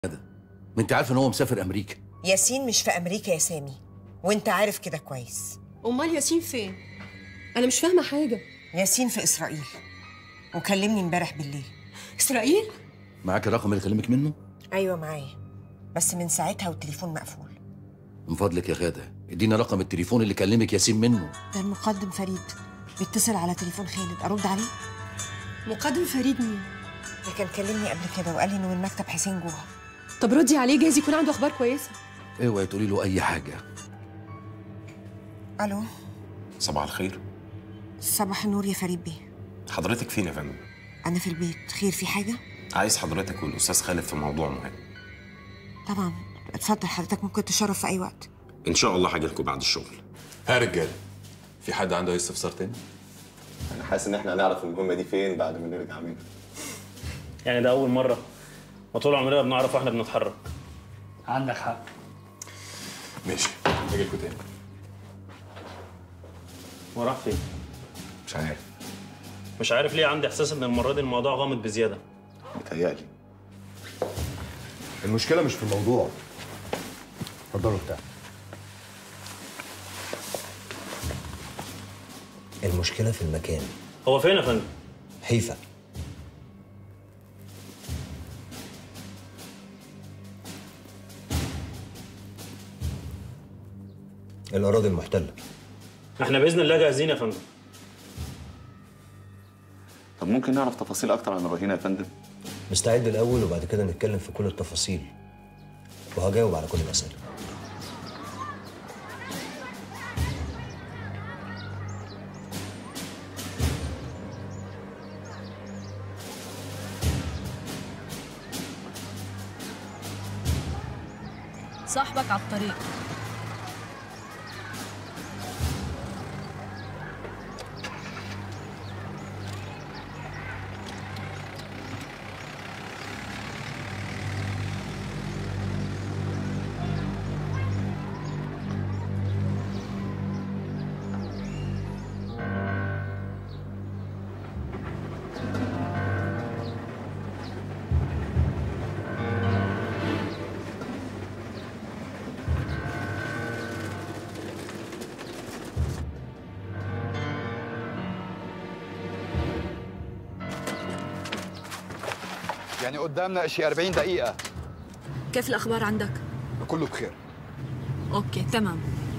ما انت عارفه ان هو مسافر امريكا ياسين مش في امريكا يا سامي وانت عارف كده كويس امال ياسين فين انا مش فاهمه حاجه ياسين في اسرائيل وكلمني امبارح بالليل اسرائيل معاك الرقم اللي كلمك منه ايوه معايا بس من ساعتها والتليفون مقفول من فضلك يا غاده ادينا رقم التليفون اللي كلمك ياسين منه ده المقدم فريد بيتصل على تليفون خالد ارد عليه مقدم فريد مين ده كان كلمني قبل كده وقال لي انه من مكتب حسين جوه طب ردي عليه جايز يكون عنده اخبار كويسه اوعي تقولي له اي حاجه الو صباح الخير صباح النور يا فريد بيه حضرتك فين يا فندم انا في البيت خير في حاجه عايز حضرتك والاستاذ خالد في موضوع مهم طبعا اتفضل حضرتك ممكن تشرف في اي وقت ان شاء الله هاجي لكم بعد الشغل ها رجاله في حد عنده اي استفسار تاني؟ انا حاسس ان احنا هنعرف المهمه دي فين بعد ما نرجع منها يعني ده أول مرة وطول عمرنا بنعرف واحنا بنتحرك عندك حق ماشي هاجي لكم تاني وراح فين؟ مش عارف مش عارف ليه عندي إحساس إن المرة دي الموضوع غامض بزيادة متهيألي المشكلة مش في الموضوع اتفضلوا بتاع المشكلة في المكان هو فين يا فندم؟ حيفا الأراضي المحتلة إحنا بإذن الله جاهزين يا فندم طب ممكن نعرف تفاصيل اكتر عن الرهينه يا فندم نستعد الأول وبعد كده نتكلم في كل التفاصيل وهجاوب على كل الأسئلة صاحبك على الطريق يعني قدامنا شي 40 دقيقة كيف الأخبار عندك؟ كله بخير أوكي تمام